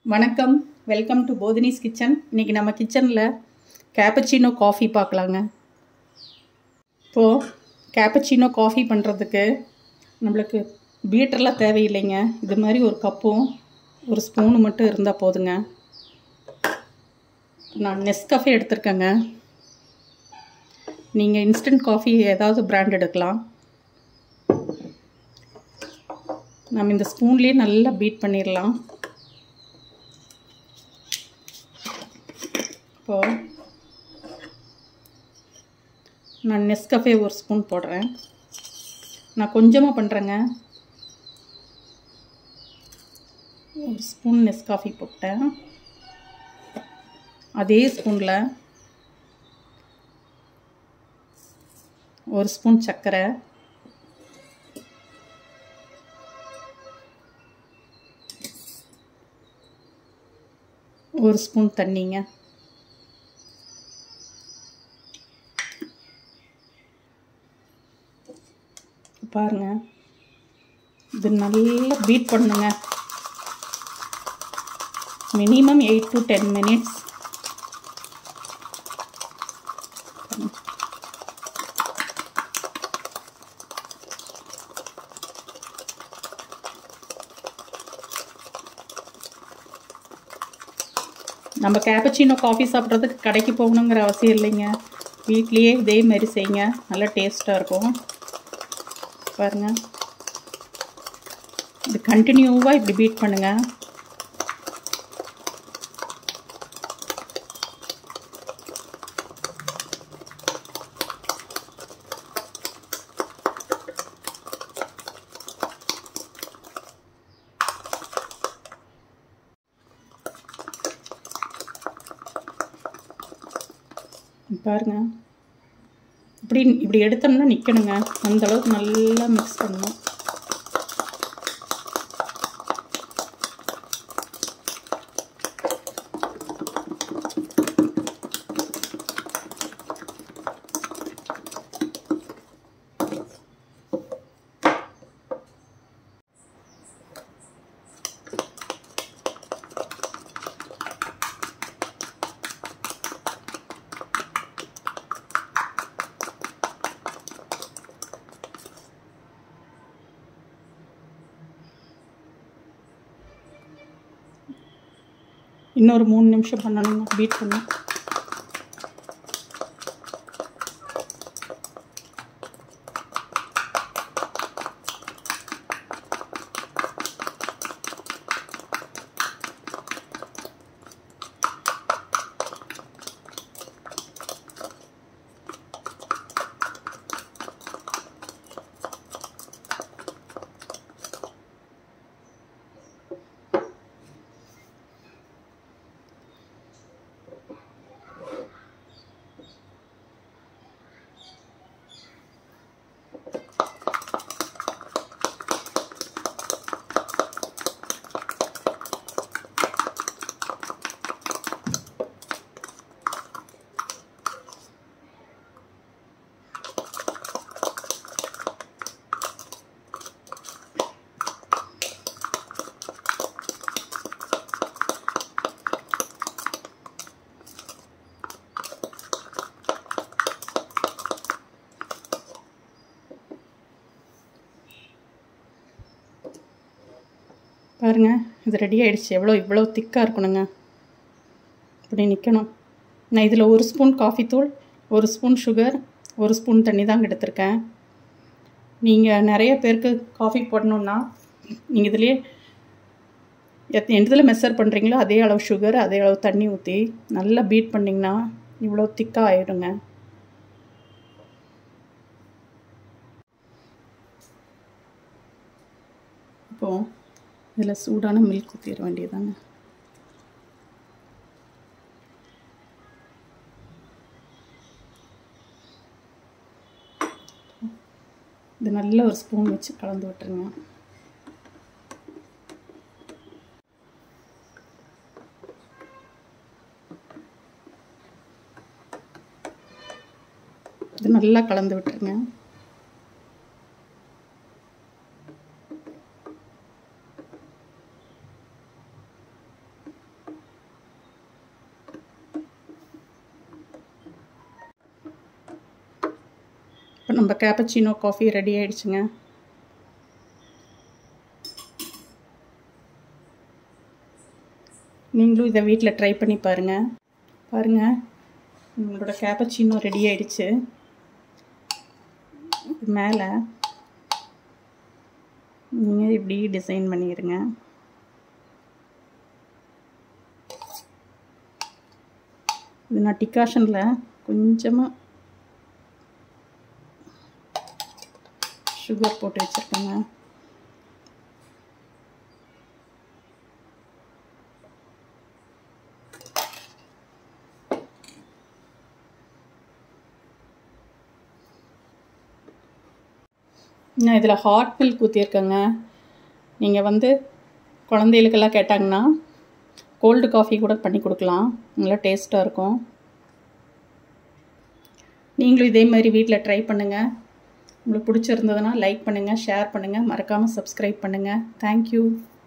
வணக்கம் welcome to போதினிஸ் kitchen இன்றைக்கி நம்ம கிச்சனில் கேப்பச்சினோ காஃபி பார்க்கலாங்க இப்போது கேப்பச்சினோ காஃபி பண்ணுறதுக்கு நம்மளுக்கு பீட்டர்லாம் தேவையில்லைங்க இது மாதிரி ஒரு கப்பும் ஒரு ஸ்பூனு மட்டும் இருந்தால் போதுங்க நான் நெஸ்கஃபே எடுத்திருக்கேங்க நீங்கள் இன்ஸ்டன்ட் காஃபி ஏதாவது பிராண்ட் எடுக்கலாம் நம்ம இந்த ஸ்பூன்லேயே நல்லா பீட் பண்ணிடலாம் இப்போது நான் நெஸ்கஃபே ஒரு ஸ்பூன் போடுறேன் நான் கொஞ்சமாக பண்ணுறேங்க ஒரு ஸ்பூன் நெஸ்காஃபி போட்டேன் அதே ஸ்பூனில் ஒரு ஸ்பூன் சர்க்கரை ஒரு ஸ்பூன் தண்ணிங்க பாருங்க இது நல்லா பீட் பண்ணுங்க minimum eight to ten minutes நம்ம கேப்பச்சினோ காஃபி சாப்பிட்றதுக்கு கடைக்கு போகணுங்கிற அவசியம் இல்லைங்க வீட்லேயே இதே மாதிரி செய்யுங்க நல்லா டேஸ்ட்டாக இருக்கும் பாருங்கள் இது கண்டினியூவாக இப்படி பீட் பண்ணுங்கள் பாருங்க இப்படி இப்படி எடுத்தோம்னா நிற்கணுங்க அந்த அளவுக்கு நல்லா மிக்ஸ் பண்ணணும் இன்னொரு மூணு நிமிஷம் பண்ணணுங்க பீட் பண்ணணும் பாருங்கள் இது ரெடி ஆகிடுச்சு எவ்வளோ இவ்வளோ திக்காக இருக்கணுங்க இப்படி நிற்கணும் நான் இதில் ஒரு ஸ்பூன் காஃபி தூள் ஒரு ஸ்பூன் சுகர் ஒரு ஸ்பூன் தண்ணி தாங்க எடுத்திருக்கேன் நீங்கள் நிறைய பேருக்கு காஃபி போடணுன்னா நீங்கள் இதுலேயே எத் எந்ததில் மெஷர் பண்ணுறீங்களோ அதே அளவு சுகர் அதே அளவு தண்ணி ஊற்றி நல்லா பீட் பண்ணிங்கன்னா இவ்வளோ திக்காக ஆகிடுங்க இப்போது இதில் சூடான மில்க் ஊற்றிட வேண்டியதாங்க இது நல்ல ஒரு ஸ்பூன் வச்சு கலந்து விட்டுருங்க இது நல்லா கலந்து விட்டுருங்க இப்போ நம்ம கேப்பச்சினோ காஃபி ரெடி ஆயிடுச்சுங்க நீங்களும் இதை வீட்டில் ட்ரை பண்ணி பாருங்கள் பாருங்கள் உங்களோட கேப்பச்சினோ ரெடி ஆயிடுச்சு மேலே நீங்கள் இப்படி டிசைன் பண்ணிடுங்க இது நான் டிகாஷனில் கொஞ்சமாக சுகர் போட்டு வச்சுருக்கேங்க நான் இதில் ஹாட் மில்க் ஊற்றியிருக்கேங்க நீங்கள் வந்து குழந்தைகளுக்கெல்லாம் கேட்டாங்கன்னா கோல்டு காஃபி கூட பண்ணி கொடுக்கலாம் நல்லா டேஸ்ட்டாக இருக்கும் நீங்களும் இதே மாதிரி வீட்டில் ட்ரை பண்ணுங்கள் உங்களுக்கு பிடிச்சிருந்ததுன்னா லைக் பண்ணுங்கள் ஷேர் பண்ணுங்கள் மறக்காமல் சப்ஸ்கிரைப் பண்ணுங்கள் தேங்க்யூ